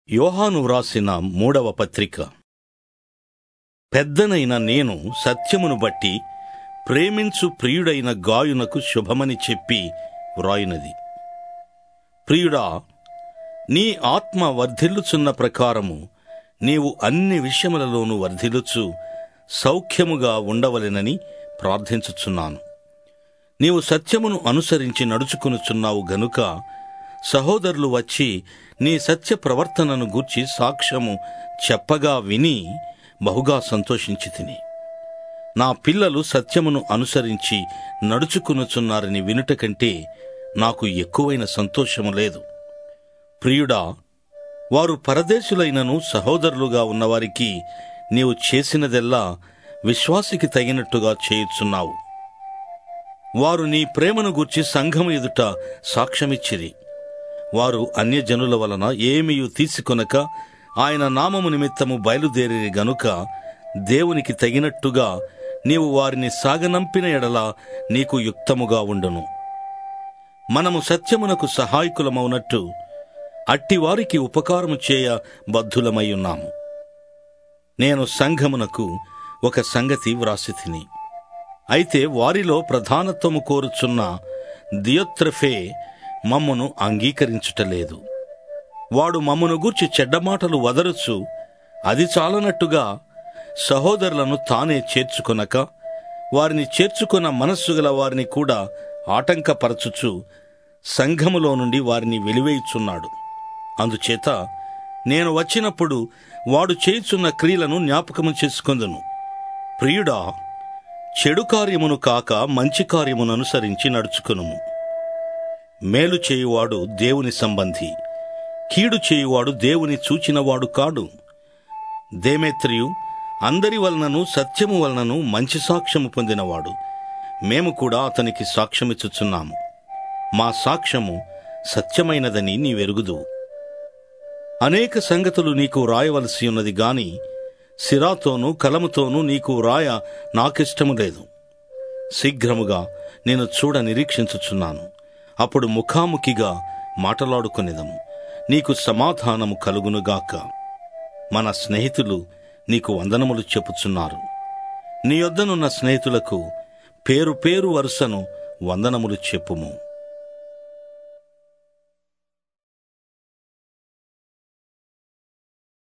యోహాను వ్రాసిన మూడవ పత్రిక పెద్దనైన నేను సత్యమును బట్టి ప్రేమించు ప్రియుడైన గాయునకు శుభమని చెప్పి వ్రాయినది ప్రియుడా నీ ఆత్మ వర్ధిల్లుచున్న ప్రకారము నీవు అన్ని విషయములలోనూ వర్ధిల్లుచు సౌఖ్యముగా ఉండవలెనని ప్రార్థించుచున్నాను నీవు సత్యమును అనుసరించి నడుచుకునుచున్నావు గనుక సహోదరులు వచ్చి నీ సత్య ప్రవర్తనను గూర్చి సాక్ష్యము చెప్పగా విని బహుగా సంతోషించి తిని నా పిల్లలు సత్యమును అనుసరించి నడుచుకునుచున్నారని వినుట కంటే నాకు ఎక్కువైన సంతోషము లేదు ప్రియుడా వారు పరదేశులైనను సహోదరులుగా ఉన్నవారికి నీవు చేసినదెల్లా విశ్వాసికి తగినట్టుగా చేయుచున్నావు వారు నీ ప్రేమను గూర్చి సంఘము ఎదుట సాక్ష్యమిచ్చిరి వారు అన్యజనుల వలన ఏమీయు తీసుకొనక ఆయన నామము నిమిత్తము బయలుదేరి గనుక దేవునికి తగినట్టుగా నీవు వారిని సాగనంపిన ఎడల నీకు యుక్తముగా ఉండును మనము సత్యమునకు సహాయకులమవునట్టు అట్టివారికి ఉపకారము చేయ బద్ధులమై ఉన్నాము నేను సంఘమునకు ఒక సంగతి వ్రాసి తిని అయితే వారిలో ప్రధానత్వము కోరుచున్న దియోత్రఫే మమ్మను అంగీకరించుటలేదు వాడు మమ్మను గూర్చి చెడ్డమాటలు వదరుచు అది చాలనట్టుగా సహోదరులను తానే చేర్చుకొనక వారిని చేర్చుకొన్న మనస్సు గల వారిని కూడా ఆటంకపరచుచు సంఘములో నుండి వారిని వెలివేయుచున్నాడు అందుచేత నేను వచ్చినప్పుడు వాడు చేయుచున్న క్రియలను జ్ఞాపకము చేసుకొందును ప్రియుడా చెడు కార్యమును కాక మంచి కార్యమును అనుసరించి నడుచుకునుము మేలు చేయువాడు దేవుని సంబంధి కీడు చేయువాడు దేవుని చూచినవాడు కాడు దేమేత్రియు అందరి వలనను సత్యము వలనను మంచి సాక్ష్యము పొందినవాడు మేము కూడా అతనికి సాక్ష్యమిచ్చుచున్నాము మా సాక్ష్యము సత్యమైనదని నీవెరుగుదువు అనేక సంగతులు నీకు రాయవలసి ఉన్నది గాని సిరాతోనూ కలముతోనూ నీకు రాయ నాకిష్టము లేదు శీఘ్రముగా నేను చూడ నిరీక్షించుచున్నాను అప్పుడు ముఖాముఖిగా మాటలాడుకునేదము నీకు సమాధానము కలుగునుగాక మన స్నేహితులు నీకు వందనములు చెప్పుచున్నారు నీ యొద్దనున్న స్నేహితులకు పేరు పేరు వరుసను వందనములు చెప్పుము